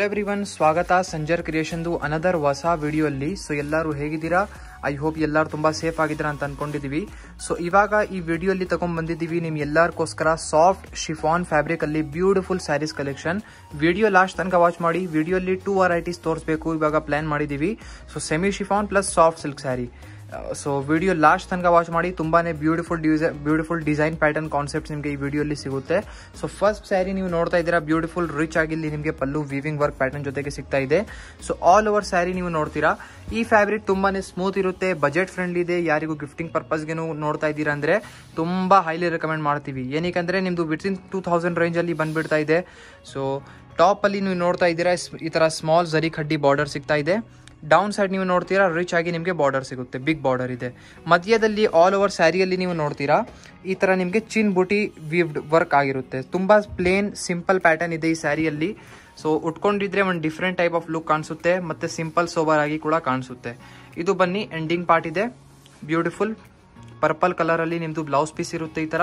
every one ಸ್ವಾಗತ ಸಂಜರ್ ಕ್ರಿಯೇಷನ್ದು ಅನದರ್ ಹೊಸ ವಿಡಿಯೋ ಅಲ್ಲಿ ಸೊ ಎಲ್ಲರೂ ಹೇಗಿದ್ದೀರಾ ಐ ಹೋಪ್ ಎಲ್ಲರೂ ತುಂಬಾ ಸೇಫ್ ಆಗಿದ್ದೀರಾ ಅಂತ ಅನ್ಕೊಂಡಿದೀವಿ ಸೊ ಇವಾಗ ಈ ವಿಡಿಯೋ ಅಲ್ಲಿ ತಗೊಂಡ್ ಬಂದಿದ್ದೀವಿ ನಿಮ್ ಎಲ್ಲರಿಗೋಸ್ಕರ ಸಾಫ್ಟ್ ಶಿಫಾನ್ ಫ್ಯಾಬ್ರಿಕ್ ಅಲ್ಲಿ beautiful saris collection video last ತನಕ ವಾಚ್ ಮಾಡಿ ವಿಡಿಯೋ ಅಲ್ಲಿ ಟೂ ವೆರೈಟೀಸ್ ತೋರಿಸಬೇಕು ಇವಾಗ ಪ್ಲಾನ್ ಮಾಡಿದೀವಿ so semi chiffon plus soft silk sari so video last ತನಕ ವಾಚ್ ಮಾಡಿ ತುಂಬಾನೇ ಬ್ಯೂಟಿಫುಲ್ ಡಿಸೈ ಬ್ಯೂಟಿಫುಲ್ ಡಿಸೈನ್ ಪ್ಯಾಟರ್ನ್ ಕಾನ್ಸೆಪ್ಟ್ ನಿಮಗೆ ಈ ವಿಡಿಯೋಲಿ ಸಿಗುತ್ತೆ ಸೊ ಫಸ್ಟ್ ಸ್ಯಾರಿ ನೀವು ನೋಡ್ತಾ ಇದ್ದೀರಾ ಬ್ಯೂಟಿಫುಲ್ ರಿಚ್ ಆಗಿ ಇಲ್ಲಿ ನಿಮಗೆ ಪಲ್ಲು ವೀವಿಂಗ್ ವರ್ಕ್ ಪ್ಯಾಟರ್ನ್ ಜೊತೆಗೆ ಸಿಗ್ತಾ ಇದೆ ಸೊ ಆಲ್ ಓವರ್ ಸ್ಯಾರಿ ನೀವು ನೋಡ್ತೀರಾ ಈ ಫ್ಯಾಬ್ರಿಕ್ ತುಂಬಾನೇ ಸ್ಮೂತ್ ಇರುತ್ತೆ ಬಜೆಟ್ ಫ್ರೆಂಡ್ಲಿ ಇದೆ ಯಾರಿಗೂ ಗಿಫ್ಟಿಂಗ್ ಪರ್ಪಸ್ಗೆ ನೋಡ್ತಾ ಇದ್ದೀರಾ ಅಂದ್ರೆ ತುಂಬಾ ಹೈಲಿ ರೆಕಮೆಂಡ್ ಮಾಡ್ತೀವಿ ಏನಕ್ಕೆ ನಿಮ್ದು ವಿತಿನ್ ಟೂ ತೌಸಂಡ್ ರೇಂಜ್ ಅಲ್ಲಿ ಬಂದ್ಬಿಡ್ತಾ ಇದೆ ಸೊ ಟಾಪ್ ಅಲ್ಲಿ ನೀವು ನೋಡ್ತಾ ಇದ್ದೀರಾ ಈ ತರ ಸ್ಮಾಲ್ ಜರಿ ಖಡ್ಡಿ ಬಾರ್ಡರ್ ಸಿಗ್ತಾ ಇದೆ ಡೌನ್ ಸೈಡ್ ನೀವು ನೋಡ್ತೀರಾ ರಿಚ್ ಆಗಿ ನಿಮಗೆ ಬಾರ್ಡರ್ ಸಿಗುತ್ತೆ ಬಿಗ್ ಬಾರ್ಡರ್ ಇದೆ ಮಧ್ಯದಲ್ಲಿ ಆಲ್ ಓವರ್ ಸ್ಯಾರಿಯಲ್ಲಿ ನೀವು ನೋಡ್ತೀರಾ ಈ ತರ ನಿಮಗೆ ಚಿನ್ ಬುಟಿ ವೀವ್ಡ್ ವರ್ಕ್ ಆಗಿರುತ್ತೆ ತುಂಬಾ ಪ್ಲೇನ್ ಸಿಂಪಲ್ ಪ್ಯಾಟರ್ನ್ ಇದೆ ಈ ಸ್ಯಾರಿಯಲ್ಲಿ ಸೊ ಉಟ್ಕೊಂಡಿದ್ರೆ ಒಂದು ಡಿಫ್ರೆಂಟ್ ಟೈಪ್ ಆಫ್ ಲುಕ್ ಕಾಣಿಸುತ್ತೆ ಮತ್ತೆ ಸಿಂಪಲ್ ಸೋಬರ್ ಆಗಿ ಕೂಡ ಕಾಣಿಸುತ್ತೆ ಇದು ಬನ್ನಿ ಎಂಡಿಂಗ್ ಪಾರ್ಟ್ ಇದೆ ಬ್ಯೂಟಿಫುಲ್ ಪರ್ಪಲ್ ಕಲರ್ ಅಲ್ಲಿ ನಿಮ್ದು ಬ್ಲೌಸ್ ಪೀಸ್ ಇರುತ್ತೆ ಈ ತರ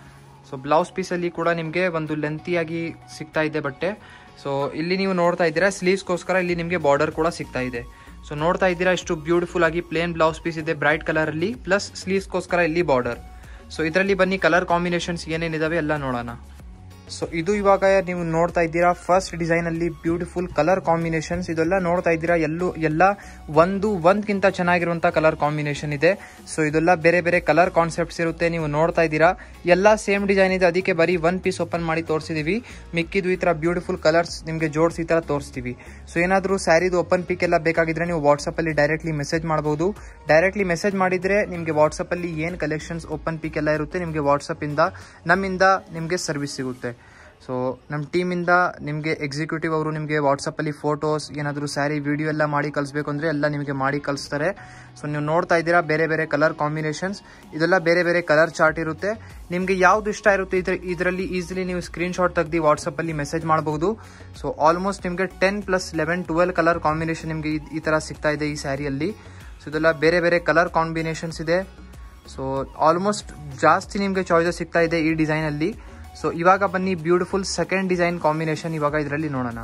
ಸೊ ಬ್ಲೌಸ್ ಪೀಸಲ್ಲಿ ಕೂಡ ನಿಮಗೆ ಒಂದು ಲೆಂತಿಯಾಗಿ ಸಿಗ್ತಾ ಇದೆ ಬಟ್ಟೆ ಸೊ ಇಲ್ಲಿ ನೀವು ನೋಡ್ತಾ ಇದ್ದೀರಾ ಸ್ಲೀವ್ಸ್ಗೋಸ್ಕರ ಇಲ್ಲಿ ನಿಮಗೆ ಬಾರ್ಡರ್ ಕೂಡ ಸಿಗ್ತಾ ಇದೆ ಸೊ ನೋಡ್ತಾ ಇದ್ದೀರಾ ಇಷ್ಟು ಬ್ಯೂಟಿಫುಲ್ ಆಗಿ ಪ್ಲೇನ್ ಬ್ಲೌಸ್ ಪೀಸ್ ಇದೆ ಬ್ರೈಟ್ ಕಲರ್ ಅಲ್ಲಿ ಪ್ಲಸ್ ಸ್ಲೀವ್ಸ್ಗೋಸ್ಕರ ಇಲ್ಲಿ ಬಾರ್ಡರ್ ಸೊ ಇದರಲ್ಲಿ ಬನ್ನಿ ಕಲರ್ ಕಾಂಬಿನೇಷನ್ಸ್ ಏನೇನಿದಾವೆ ಎಲ್ಲ ನೋಡೋಣ ಸೊ ಇದು ಇವಾಗ ನೀವು ನೋಡ್ತಾ ಇದ್ದೀರಾ ಫಸ್ಟ್ ಡಿಸೈನ್ ಅಲ್ಲಿ ಬ್ಯೂಟಿಫುಲ್ ಕಲರ್ ಕಾಂಬಿನೇಷನ್ಸ್ ಇದೆಲ್ಲ ನೋಡ್ತಾ ಇದ್ದೀರಾ ಎಲ್ಲೂ ಎಲ್ಲ ಒಂದು ಒಂದ್ಗಿಂತ ಚೆನ್ನಾಗಿರುವಂತ ಕಲರ್ ಕಾಂಬಿನೇಷನ್ ಇದೆ ಸೊ ಇದೆಲ್ಲ ಬೇರೆ ಬೇರೆ ಕಲರ್ ಕಾನ್ಸೆಪ್ಟ್ಸ್ ಇರುತ್ತೆ ನೀವು ನೋಡ್ತಾ ಇದ್ದೀರಾ ಎಲ್ಲ ಸೇಮ್ ಡಿಸೈನ್ ಇದೆ ಅದಕ್ಕೆ ಬರೀ ಒನ್ ಪೀಸ್ ಓಪನ್ ಮಾಡಿ ತೋರಿಸಿದೀವಿ ಮಿಕ್ಕಿದು ಈ ತರ ಬ್ಯೂಟಿಫುಲ್ ಕಲರ್ಸ್ ನಿಮಗೆ ಜೋಡಿಸಿ ಈ ತರ ತೋರಿಸ್ತೀವಿ ಸೊ ಏನಾದರೂ ಸ್ಯಾರಿದು ಓಪನ್ ಪಿಕ್ ಎಲ್ಲ ಬೇಕಾಗಿದ್ರೆ ನೀವು ವಾಟ್ಸಪ್ ಅಲ್ಲಿ ಡೈರೆಕ್ಟ್ಲಿ ಮೆಸೇಜ್ ಮಾಡಬಹುದು ಡೈರೆಕ್ಟ್ಲಿ ಮೆಸೇಜ್ ಮಾಡಿದ್ರೆ ನಿಮಗೆ ವಾಟ್ಸಪ್ ಅಲ್ಲಿ ಏನ್ ಕಲೆಕ್ಷನ್ಸ್ ಓಪನ್ ಪಿಕ್ ಎಲ್ಲ ಇರುತ್ತೆ ನಿಮಗೆ ವಾಟ್ಸಪ್ ಇಂದ ನಮ್ಮಿಂದ ನಿಮಗೆ ಸರ್ವಿಸ್ ಸಿಗುತ್ತೆ ಸೊ ನಮ್ಮ ಟೀಮಿಂದ ನಿಮಗೆ ಎಕ್ಸಿಕ್ಯೂಟಿವ್ ಅವರು ನಿಮಗೆ ವಾಟ್ಸಪ್ಪಲ್ಲಿ ಫೋಟೋಸ್ ಏನಾದರೂ ಸ್ಯಾರಿ ವಿಡಿಯೋ ಎಲ್ಲ ಮಾಡಿ ಕಳಿಸ್ಬೇಕು ಅಂದರೆ ಎಲ್ಲ ನಿಮಗೆ ಮಾಡಿ ಕಳಿಸ್ತಾರೆ ಸೊ ನೀವು ನೋಡ್ತಾ ಇದ್ದೀರಾ ಬೇರೆ ಬೇರೆ ಕಲರ್ ಕಾಂಬಿನೇಷನ್ಸ್ ಇದೆಲ್ಲ ಬೇರೆ ಬೇರೆ ಕಲರ್ ಚಾರ್ಟ್ ಇರುತ್ತೆ ನಿಮಗೆ ಯಾವ್ದು ಇಷ್ಟ ಇರುತ್ತೆ ಇದ್ರ ಇದರಲ್ಲಿ ಈಸಿಲಿ ನೀವು ಸ್ಕ್ರೀನ್ ಶಾಟ್ ತೆಗೆದು ವಾಟ್ಸಪ್ಪಲ್ಲಿ ಮೆಸೇಜ್ ಮಾಡಬಹುದು ಸೊ ಆಲ್ಮೋಸ್ಟ್ ನಿಮಗೆ ten plus eleven twelve colour combination ನಿಮಗೆ ಈ ಥರ ಸಿಗ್ತಾ ಇದೆ ಈ ಸ್ಯಾರಿಯಲ್ಲಿ ಸೊ ಇದೆಲ್ಲ ಬೇರೆ ಬೇರೆ ಕಲರ್ ಕಾಂಬಿನೇಷನ್ಸ್ ಇದೆ ಸೊ ಆಲ್ಮೋಸ್ಟ್ ಜಾಸ್ತಿ ನಿಮಗೆ ಚಾಯ್ಸಸ್ ಸಿಗ್ತಾ ಇದೆ ಈ ಡಿಸೈನಲ್ಲಿ ಸೊ ಇವಾಗ ಬನ್ನಿ ಬ್ಯೂಟಿಫುಲ್ ಸೆಕೆಂಡ್ ಡಿಸೈನ್ ಕಾಂಬಿನೇಷನ್ ಇವಾಗ ಇದರಲ್ಲಿ ನೋಡೋಣ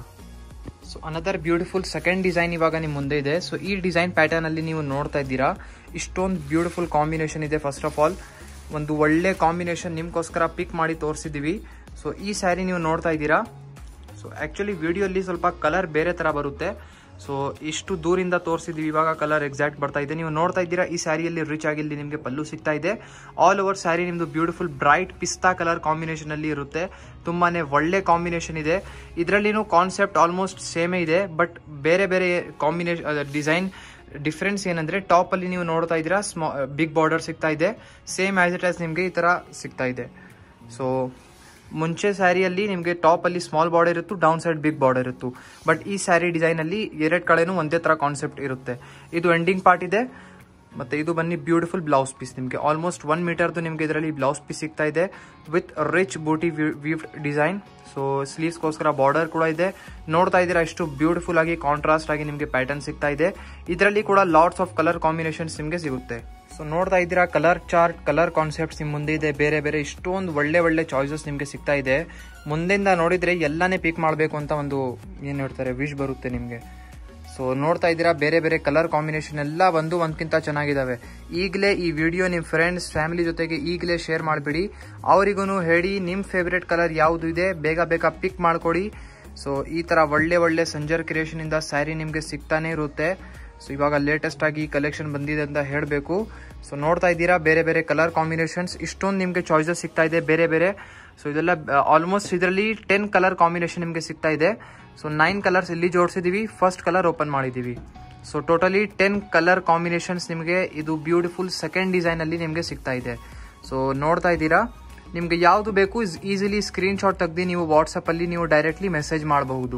so another beautiful second design ಇವಾಗ ನಿಮ್ಮ ಮುಂದೆ ಇದೆ ಸೊ ಈ ಡಿಸೈನ್ ಪ್ಯಾಟರ್ನ್ ಅಲ್ಲಿ ನೀವು ನೋಡ್ತಾ ಇದ್ದೀರಾ ಇಷ್ಟೊಂದು ಬ್ಯೂಟಿಫುಲ್ ಕಾಂಬಿನೇಷನ್ ಇದೆ ಫಸ್ಟ್ ಆಫ್ ಆಲ್ ಒಂದು ಒಳ್ಳೆ ಕಾಂಬಿನೇಷನ್ ನಿಮ್ಗೋಸ್ಕರ ಪಿಕ್ ಮಾಡಿ ತೋರಿಸಿದೀವಿ ಸೊ ಈ ಸ್ಯಾರಿ ನೀವು ನೋಡ್ತಾ ಇದ್ದೀರಾ ಸೊ ಆ್ಯಕ್ಚುಲಿ ವಿಡಿಯೋಲಿ ಸ್ವಲ್ಪ ಕಲರ್ ಬೇರೆ ಥರ ಬರುತ್ತೆ ಸೊ ಇಷ್ಟು ದೂರಿಂದ ತೋರಿಸಿದ್ವಿ ಇವಾಗ ಕಲರ್ ಎಕ್ಸಾಕ್ಟ್ ಬರ್ತಾ ಇದೆ ನೀವು ನೋಡ್ತಾ ಇದ್ದೀರಾ ಈ ಸ್ಯಾರಿಯಲ್ಲಿ ರಿಚ್ ಆಗಿ ಇಲ್ಲಿ ನಿಮಗೆ ಪಲ್ಲು ಸಿಗ್ತಾ ಇದೆ ಆಲ್ ಓವರ್ ಸ್ಯಾರಿ ನಿಮ್ದು beautiful bright pista colour combination ಅಲ್ಲಿ ಇರುತ್ತೆ ತುಂಬಾನೇ ಒಳ್ಳೆ ಕಾಂಬಿನೇಷನ್ ಇದೆ ಇದರಲ್ಲಿನೂ ಕಾನ್ಸೆಪ್ಟ್ ಆಲ್ಮೋಸ್ಟ್ ಸೇಮೇ ಇದೆ ಬಟ್ ಬೇರೆ ಬೇರೆ ಕಾಂಬಿನೇಷನ್ ಡಿಸೈನ್ ಡಿಫ್ರೆನ್ಸ್ ಏನಂದ್ರೆ ಟಾಪ್ ಅಲ್ಲಿ ನೀವು ನೋಡ್ತಾ ಇದ್ದೀರಾ ಸ್ಮಾ ಬಿಗ್ ಬಾರ್ಡರ್ ಸಿಗ್ತಾ ಇದೆ ಸೇಮ್ ಆಸ್ ಇಟ್ ಆಸ್ ನಿಮಗೆ ಈ ತರ ಸಿಗ್ತಾ ಇದೆ ಸೊ ಮುಂಚೆ ಸ್ಯಾರಿಯಲ್ಲಿ ನಿಮಗೆ ಟಾಪ್ ಅಲ್ಲಿ ಸ್ಮಾಲ್ ಬಾರ್ಡರ್ ಇತ್ತು ಡೌನ್ ಸೈಡ್ ಬಿಗ್ ಬಾರ್ಡರ್ ಇತ್ತು ಬಟ್ ಈ ಸ್ಯಾರಿ ಡಿಸೈನ್ ಅಲ್ಲಿ ಎರಡು ಕಡೆನೂ ಒಂದೇ ತರ ಕಾನ್ಸೆಪ್ಟ್ ಇರುತ್ತೆ ಇದು ಎಂಡಿಂಗ್ ಪಾರ್ಟ್ ಇದೆ ಮತ್ತೆ ಇದು ಬನ್ನಿ ಬ್ಯೂಟಿಫುಲ್ ಬ್ಲೌಸ್ ಪೀಸ್ ನಿಮಗೆ ಆಲ್ಮೋಸ್ಟ್ ಒನ್ ಮೀಟರ್ದು ನಿಮಗೆ ಇದರಲ್ಲಿ ಬ್ಲೌಸ್ ಪೀಸ್ ಸಿಗ್ತಾ ಇದೆ with rich booti weaved design so ಸ್ಲೀವ್ಸ್ಗೋಸ್ಕರ ಬಾರ್ಡರ್ ಕೂಡ ಇದೆ ನೋಡ್ತಾ ಇದ್ದೀರಾ ಎಷ್ಟು ಬ್ಯೂಟಿಫುಲ್ ಆಗಿ ಕಾಂಟ್ರಾಸ್ಟ್ ಆಗಿ ನಿಮಗೆ ಪ್ಯಾಟರ್ನ್ ಸಿಗ್ತಾ ಇದೆ ಇದರಲ್ಲಿ ಕೂಡ ಲಾಟ್ಸ್ ಆಫ್ ಕಲರ್ ಕಾಂಬಿನೇಷನ್ಸ್ ನಿಮಗೆ ಸಿಗುತ್ತೆ ಸೊ ನೋಡ್ತಾ ಇದ್ದೀರಾ ಕಲರ್ ಚಾರ್ಟ್ ಕಲರ್ ಕಾನ್ಸೆಪ್ಟ್ಸ್ ನಿಮ್ ಮುಂದೆ ಇದೆ ಬೇರೆ ಬೇರೆ ಇಷ್ಟೊಂದು ಒಳ್ಳೆ ಒಳ್ಳೆ ಚಾಯ್ಸಸ್ ನಿಮಗೆ ಸಿಗ್ತಾ ಇದೆ ಮುಂದೆಯಿಂದ ನೋಡಿದ್ರೆ ಎಲ್ಲಾನೇ ಪಿಕ್ ಮಾಡಬೇಕು ಅಂತ ಒಂದು ಏನು ಹೇಳ್ತಾರೆ ವಿಶ್ ಬರುತ್ತೆ ನಿಮಗೆ ಸೊ ನೋಡ್ತಾ ಇದ್ದೀರಾ ಬೇರೆ ಬೇರೆ ಕಲರ್ ಕಾಂಬಿನೇಷನ್ ಎಲ್ಲ ಒಂದು ಒಂದ್ಕಿಂತ ಚೆನ್ನಾಗಿದ್ದಾವೆ ಈಗಲೇ ಈ ವಿಡಿಯೋ ನಿಮ್ಮ ಫ್ರೆಂಡ್ಸ್ ಫ್ಯಾಮಿಲಿ ಜೊತೆಗೆ ಈಗಲೇ ಶೇರ್ ಮಾಡಿಬಿಡಿ ಅವರಿಗೂ ಹೇಳಿ ನಿಮ್ಮ ಫೇವ್ರೆಟ್ ಕಲರ್ ಯಾವುದು ಇದೆ ಬೇಗ ಬೇಗ ಪಿಕ್ ಮಾಡ್ಕೊಡಿ ಸೊ ಈ ಥರ ಒಳ್ಳೆ ಒಳ್ಳೆ ಸಂಜರ್ ಕ್ರಿಯೇಷನಿಂದ ಸ್ಯಾರಿ ನಿಮಗೆ ಸಿಗ್ತಾನೆ ಇರುತ್ತೆ ಸೊ ಇವಾಗ ಲೇಟೆಸ್ಟ್ ಆಗಿ ಕಲೆಕ್ಷನ್ ಬಂದಿದೆ ಅಂತ ಹೇಳಬೇಕು ಸೊ ನೋಡ್ತಾ ಇದ್ದೀರಾ ಬೇರೆ ಬೇರೆ ಕಲರ್ ಕಾಂಬಿನೇಷನ್ಸ್ ಇಷ್ಟೊಂದು ನಿಮಗೆ ಚಾಯ್ಸಸ್ ಸಿಗ್ತಾ ಇದೆ ಬೇರೆ ಬೇರೆ ಸೊ ಇದೆಲ್ಲ ಆಲ್ಮೋಸ್ಟ್ ಇದರಲ್ಲಿ ಟೆನ್ ಕಲರ್ ಕಾಂಬಿನೇಷನ್ ನಿಮಗೆ ಸಿಗ್ತಾ ಇದೆ ಸೊ ನೈನ್ ಕಲರ್ಸ್ ಇಲ್ಲಿ ಜೋಡಿಸಿದೀವಿ ಫಸ್ಟ್ ಕಲರ್ ಓಪನ್ ಮಾಡಿದ್ದೀವಿ so totally ten colour combinations ನಿಮಗೆ ಇದು ಬ್ಯೂಟಿಫುಲ್ ಸೆಕೆಂಡ್ ಡಿಸೈನ್ ಅಲ್ಲಿ ನಿಮಗೆ ಸಿಗ್ತಾ ಇದೆ ಸೊ ನೋಡ್ತಾ ಇದ್ದೀರಾ ನಿಮಗೆ ಯಾವುದು ಬೇಕು ಈಸಿಲಿ ಸ್ಕ್ರೀನ್ ಶಾಟ್ ತೆಗ್ದು ನೀವು ವಾಟ್ಸಪ್ ಅಲ್ಲಿ ನೀವು ಡೈರೆಕ್ಟ್ಲಿ ಮೆಸೇಜ್ ಮಾಡಬಹುದು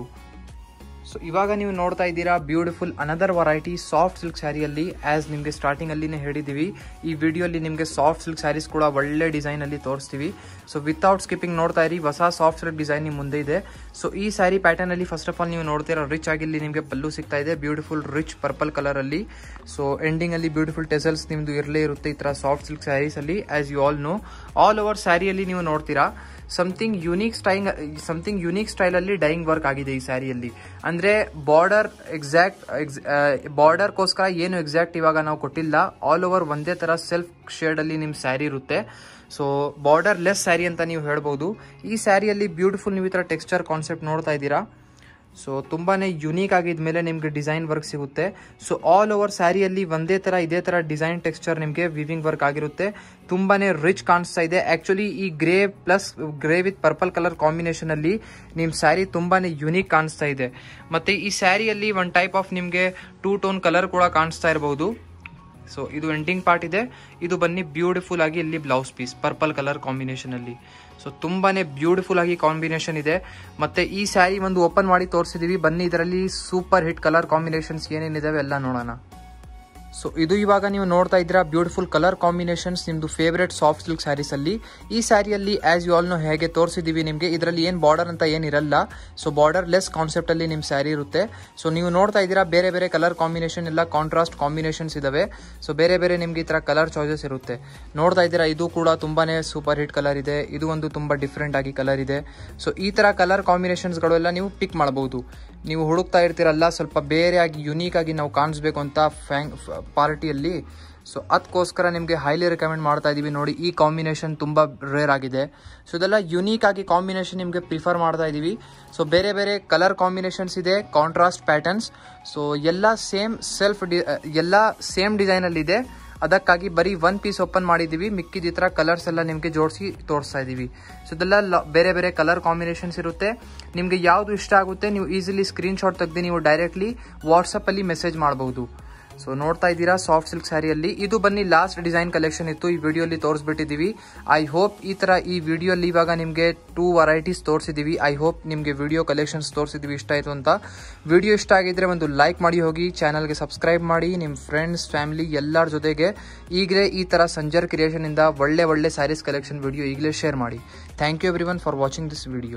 ಸೊ ಇವಾಗ ನೀವು ನೋಡ್ತಾ ಇದ್ದೀರಾ beautiful another variety soft silk ಸ್ಯಾರಿಯಲ್ಲಿ ಆಸ್ ನಿಮಗೆ ಸ್ಟಾರ್ಟಿಂಗ್ ಅಲ್ಲಿನೇ ಹೇಳಿದೀವಿ ಈ ವಿಡಿಯೋಲಿ ನಿಮಗೆ ಸಾಫ್ಟ್ ಸಿಲ್ಕ್ ಸ್ಯಾರೀಸ್ ಕೂಡ ಒಳ್ಳೆ ಡಿಸೈನ್ ಅಲ್ಲಿ ತೋರಿಸ್ತೀವಿ ಸೊ ವಿತೌಟ್ ಸ್ಕಿಪ್ಪಿಂಗ್ ನೋಡ್ತಾ ಇರಿ ಹೊಸ ಸಾಫ್ಟ್ ಸಿಲ್ಕ್ ಡಿಸೈನ್ ನಿಮ್ಮ ಮುಂದೆ ಇದೆ ಸೊ ಈ ಸ್ಯಾರಿ ಪ್ಯಾಟರ್ನ್ ಅಲ್ಲಿ ಫಸ್ಟ್ ಆಫ್ ಆಲ್ ನೀವು ನೋಡ್ತೀರಾ ರಿಚ್ ಆಗಿ ಇಲ್ಲಿ ನಿಮಗೆ ಪಲ್ಲು ಸಿಗ್ತಾ ಇದೆ ಬ್ಯೂಟಿಫುಲ್ ರಿಚ್ ಪರ್ಪಲ್ ಕಲರ್ ಅಲ್ಲಿ ಸೊ ಎಂಡಿಂಗ್ ಅಲ್ಲಿ ಬ್ಯೂಟಿಫುಲ್ ಟೆಸಲ್ಸ್ ನಿಮ್ದು ಇರಲೇ ಇರುತ್ತೆ ಈ ತರ ಸಾಫ್ಟ್ ಸಿಲ್ಕ್ ಸ್ಯಾರೀಸ್ ಅಲ್ಲಿ as you all know all over ಸ್ಯಾರಿಯಲ್ಲಿ ನೀವು ನೋಡ್ತೀರಾ ಸಮಥಿಂಗ್ ಯೂನಿಕ್ ಸ್ಟೈಂಗ್ ಸಮಥಿಂಗ್ ಯೂನಿಕ್ ಸ್ಟೈಲಲ್ಲಿ ಡೈಯಿಂಗ್ ವರ್ಕ್ ಆಗಿದೆ ಈ ಸ್ಯಾರಿಯಲ್ಲಿ ಅಂದರೆ ಬಾರ್ಡರ್ ಎಕ್ಸಾಕ್ಟ್ ಎಕ್ಸ್ ಬಾರ್ಡರ್ಗೋಸ್ಕರ ಏನು ಎಕ್ಸಾಕ್ಟ್ ಇವಾಗ ನಾವು ಕೊಟ್ಟಿಲ್ಲ ಆಲ್ ಓವರ್ ಒಂದೇ ಥರ ಸೆಲ್ಫ್ ಶೇಡಲ್ಲಿ ನಿಮ್ಮ ಸ್ಯಾರಿ ಇರುತ್ತೆ ಸೊ ಬಾರ್ಡರ್ ಲೆಸ್ ಸ್ಯಾರಿ ಅಂತ ನೀವು ಹೇಳ್ಬೋದು ಈ ಸ್ಯಾರಿಯಲ್ಲಿ ಬ್ಯೂಟಿಫುಲ್ ನೀವು ಈ ಥರ ಟೆಕ್ಸ್ಚರ್ ಕಾನ್ಸೆಪ್ಟ್ ನೋಡ್ತಾ ಇದ್ದೀರಾ ಸೊ ತುಂಬಾ ಯುನೀಕ್ ಆಗಿದ ಮೇಲೆ ನಿಮಗೆ ಡಿಸೈನ್ ವರ್ಕ್ ಸಿಗುತ್ತೆ ಸೊ ಆಲ್ ಓವರ್ ಸ್ಯಾರಿಯಲ್ಲಿ ಒಂದೇ ಥರ ಇದೇ ಥರ ಡಿಸೈನ್ ಟೆಕ್ಸ್ಚರ್ ನಿಮಗೆ ವಿವಿಂಗ್ ವರ್ಕ್ ಆಗಿರುತ್ತೆ ತುಂಬಾ ರಿಚ್ ಕಾಣಿಸ್ತಾ ಇದೆ ಆ್ಯಕ್ಚುಲಿ ಈ grey plus grey with purple colour ಕಾಂಬಿನೇಷನಲ್ಲಿ ನಿಮ್ಮ ಸ್ಯಾರಿ ತುಂಬಾ ಯುನೀಕ್ ಕಾಣಿಸ್ತಾ ಇದೆ ಮತ್ತು ಈ ಸ್ಯಾರಿಯಲ್ಲಿ ಒಂದು ಟೈಪ್ ಆಫ್ ನಿಮಗೆ ಟೂ ಟೋನ್ ಕಲರ್ ಕೂಡ ಕಾಣಿಸ್ತಾ ಇರಬಹುದು ಸೊ ಇದು ಎಂಡಿಂಗ್ ಪಾರ್ಟ್ ಇದೆ ಇದು ಬನ್ನಿ ಬ್ಯೂಟಿಫುಲ್ ಆಗಿ ಇಲ್ಲಿ blouse piece purple colour combination ಅಲ್ಲಿ ಸೊ ತುಂಬಾನೇ ಬ್ಯೂಟಿಫುಲ್ ಆಗಿ ಕಾಂಬಿನೇಷನ್ ಇದೆ ಮತ್ತೆ ಈ ಸ್ಯಾರಿ ಒಂದು ಓಪನ್ ಮಾಡಿ ತೋರಿಸಿದೀವಿ ಬನ್ನಿ ಇದರಲ್ಲಿ ಸೂಪರ್ ಹಿಟ್ ಕಲರ್ ಕಾಂಬಿನೇಷನ್ಸ್ ಏನೇನಿದಾವೆ ಎಲ್ಲ ನೋಡೋಣ ಸೊ ಇದು ಇವಾಗ ನೀವು ನೋಡ್ತಾ ಇದ್ದೀರಾ ಬ್ಯೂಟಿಫುಲ್ ಕಲರ್ ಕಾಂಬಿನೇಷನ್ಸ್ ನಿಮ್ಮದು ಫೇವ್ರೆಟ್ ಸಾಫ್ಟ್ ಸಿಲ್ಕ್ ಸ್ಯಾರೀಸ್ ಅಲ್ಲಿ ಈ ಸ್ಯಾರಿಯಲ್ಲಿ ಆಸ್ ಯು ಆಲ್ ನೋ ಹೇಗೆ ತೋರಿಸಿದೀವಿ ನಿಮಗೆ ಇದರಲ್ಲಿ ಏನು ಬಾರ್ಡರ್ ಅಂತ ಏನಿರಲ್ಲ ಸೊ ಬಾರ್ಡರ್ ಲೆಸ್ ಕಾನ್ಸೆಪ್ಟ್ ಅಲ್ಲಿ ನಿಮ್ಮ ಸ್ಯಾರಿ ಇರುತ್ತೆ ಸೊ ನೀವು ನೋಡ್ತಾ ಇದ್ದೀರಾ ಬೇರೆ ಬೇರೆ ಕಲರ್ ಕಾಂಬಿನೇಷನ್ ಎಲ್ಲ ಕಾಂಟ್ರಾಸ್ಟ್ ಕಾಂಬಿನೇಷನ್ಸ್ ಇದಾವೆ ಸೊ ಬೇರೆ ಬೇರೆ ನಿಮ್ಗೆ ಈ ತರ ಕಲರ್ ಚಾಯ್ಸಸ್ ಇರುತ್ತೆ ನೋಡ್ತಾ ಇದ್ದೀರಾ ಇದು ಕೂಡ ತುಂಬಾನೇ ಸೂಪರ್ ಹಿಟ್ ಕಲರ್ ಇದೆ ಇದು ಒಂದು ತುಂಬಾ ಡಿಫ್ರೆಂಟ್ ಆಗಿ ಕಲರ್ ಇದೆ ಸೊ ಈ ತರ ಕಲರ್ ಕಾಂಬಿನೇಷನ್ಸ್ಗಳು ಎಲ್ಲ ನೀವು ಪಿಕ್ ಮಾಡಬಹುದು ನೀವು ಹುಡುಕ್ತಾ ಇರ್ತೀರಲ್ಲ ಸ್ವಲ್ಪ ಬೇರೆ ಆಗಿ ಯುನೀಕ್ ಆಗಿ ನಾವು ಕಾಣಿಸ್ಬೇಕು ಅಂತ ಫ್ಯಾಂಗ್ ಪಾರ್ಟಿಯಲ್ಲಿ ಸೊ ಅದಕ್ಕೋಸ್ಕರ ನಿಮಗೆ ಹೈಲಿ ರೆಕಮೆಂಡ್ ಮಾಡ್ತಾ ಇದ್ದೀವಿ ನೋಡಿ ಈ ಕಾಂಬಿನೇಷನ್ ತುಂಬ ರೇರ್ ಆಗಿದೆ ಸೊ ಇದೆಲ್ಲ ಯುನೀಕ್ ಆಗಿ ಕಾಂಬಿನೇಷನ್ ನಿಮಗೆ ಪ್ರಿಫರ್ ಮಾಡ್ತಾ ಇದ್ದೀವಿ ಸೊ ಬೇರೆ ಬೇರೆ ಕಲರ್ ಕಾಂಬಿನೇಷನ್ಸ್ ಇದೆ ಕಾಂಟ್ರಾಸ್ಟ್ ಪ್ಯಾಟರ್ನ್ಸ್ ಸೊ ಎಲ್ಲ ಸೇಮ್ ಸೆಲ್ಫ್ ಡಿ ಎಲ್ಲ ಸೇಮ್ ಡಿಸೈನಲ್ಲಿದೆ ಅದಕ್ಕಾಗಿ ಬರೀ ಒನ್ ಪೀಸ್ ಓಪನ್ ಮಾಡಿದ್ದೀವಿ ಮಿಕ್ಕಿದ ಈ ಥರ ಕಲರ್ಸ್ ಎಲ್ಲ ನಿಮಗೆ ಜೋಡಿಸಿ ತೋರಿಸ್ತಾ ಇದ್ದೀವಿ ಸೊ ಇದೆಲ್ಲ ಲ- ಬೇರೆ ಬೇರೆ ಕಲರ್ ಕಾಂಬಿನೇಷನ್ಸ್ ಇರುತ್ತೆ ನಿಮಗೆ ಯಾವುದು ಇಷ್ಟ ಆಗುತ್ತೆ ನೀವು ಈಸಿಲಿ ಸ್ಕ್ರೀನ್ಶಾಟ್ ತೆಗೆದು ನೀವು ಡೈರೆಕ್ಟ್ಲಿ ವಾಟ್ಸಪ್ಪಲ್ಲಿ ಮೆಸೇಜ್ ಮಾಡಬಹುದು ಸೊ ನೋಡ್ತಾ ಇದ್ದೀರಾ ಸಾಫ್ಟ್ ಸಿಲ್ಕ್ ಸ್ಯಾರಿಯಲ್ಲಿ ಇದು ಬನ್ನಿ ಲಾಸ್ಟ್ ಡಿಸೈನ್ ಕಲೆಕ್ಷನ್ ಇತ್ತು ಈ ವಿಡಿಯೋಲಿ ತೋರಿಸ್ಬಿಟ್ಟಿದ್ದೀವಿ ಐ ಹೋಪ್ ಈ ತರ ಈ ವಿಡಿಯೋಲಿ ಇವಾಗ ನಿಮಗೆ ಟೂ ವೆರೈಟೀಸ್ ತೋರಿಸಿದ್ದೀವಿ ಐ ಹೋಪ್ ನಿಮಗೆ ವಿಡಿಯೋ ಕಲೆಕ್ಷನ್ಸ್ ತೋರಿಸಿದ್ದೀವಿ ಇಷ್ಟ ಆಯಿತು ಅಂತ ವಿಡಿಯೋ ಇಷ್ಟ ಆಗಿದ್ರೆ ಒಂದು ಲೈಕ್ ಮಾಡಿ ಹೋಗಿ ಚಾನಲ್ಗೆ ಸಬ್ಸ್ಕ್ರೈಬ್ ಮಾಡಿ ನಿಮ್ಮ ಫ್ರೆಂಡ್ಸ್ ಫ್ಯಾಮಿಲಿ ಎಲ್ಲರ ಜೊತೆಗೆ ಈಗಲೇ ಈ ಥರ ಸಂಜರ್ ಕ್ರಿಯೇಷನ್ ಇಂದ ಒಳ್ಳೆ ಒಳ್ಳೆ ಸ್ಯಾರೀಸ್ ಕಲೆಕ್ಷನ್ ವಿಡಿಯೋ ಈಗಲೇ ಶೇರ್ ಮಾಡಿ thank you every one for watching this video